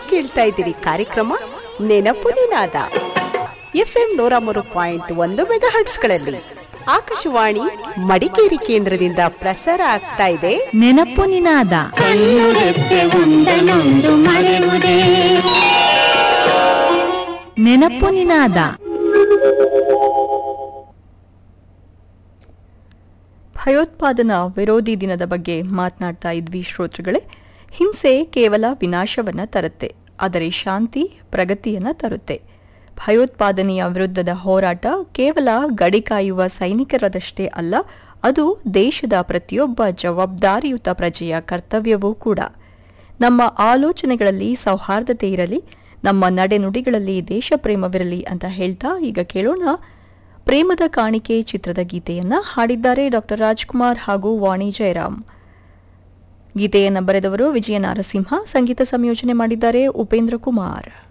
ಕೇಳ್ತಾ ಇದ್ದೀರಿ ಕಾರ್ಯಕ್ರಮ ನೆನಪು ನಿನಾದ ಎಫ್ಎಂ ನೂರ ಮೂರು ಪಾಯಿಂಟ್ ಒಂದು ಮೆಗಾ ಹರ್ಟ್ಸ್ಗಳಲ್ಲಿ ಆಕಾಶವಾಣಿ ಮಡಿಕೇರಿ ಕೇಂದ್ರದಿಂದ ಪ್ರಸಾರ ಆಗ್ತಾ ಇದೆ ನೆನಪು ನಿನಾದ ಕಣ್ಣುರೆಪ್ಪೆ ಉಂಡನೊಂದು ಮರೆಯುವುದೇ ನೆನಪು ನಿನಾದ ಭಯೋತ್ಪಾದನಾ ವಿರೋಧಿ ದಿನದ ಬಗ್ಗೆ ಮಾತನಾಡ್ತಾ ಇದ್ವಿ ಶ್ರೋತೃಗಳೇ ಹಿಂಸೆ ಕೇವಲ ವಿನಾಶವನ್ನ ತರುತ್ತೆ ಆದರೆ ಶಾಂತಿ ಪ್ರಗತಿಯನ್ನ ತರುತ್ತೆ ಭಯೋತ್ಪಾದನೆಯ ವಿರುದ್ಧದ ಹೋರಾಟ ಕೇವಲ ಗಡಿ ಕಾಯುವ ಸೈನಿಕರದಷ್ಟೇ ಅಲ್ಲ ಅದು ದೇಶದ ಪ್ರತಿಯೊಬ್ಬ ಜವಾಬ್ದಾರಿಯುತ ಪ್ರಜೆಯ ಕರ್ತವ್ಯವೂ ಕೂಡ ನಮ್ಮ ಆಲೋಚನೆಗಳಲ್ಲಿ ಸೌಹಾರ್ದತೆ ಇರಲಿ ನಮ್ಮ ನಡೆನುಡಿಗಳಲ್ಲಿ ದೇಶಪ್ರೇಮವಿರಲಿ ಅಂತ ಹೇಳ್ತಾ ಈಗ ಕೇಳೋಣ ಪ್ರೇಮದ ಕಾಣಿಕೆ ಚಿತ್ರದ ಗೀತೆಯನ್ನ ಹಾಡಿದ್ದಾರೆ ಡಾಕ್ಟರ್ ರಾಜ್ಕುಮಾರ್ ಹಾಗೂ ವಾಣಿ ಜಯರಾಮ್ ಗೀತೆಯನ್ನು ಬರೆದವರು ವಿಜಯ ನಾರಸಿಂಹ ಸಂಗೀತ ಸಂಯೋಜನೆ ಮಾಡಿದ್ದಾರೆ ಉಪೇಂದ್ರ ಕುಮಾರ್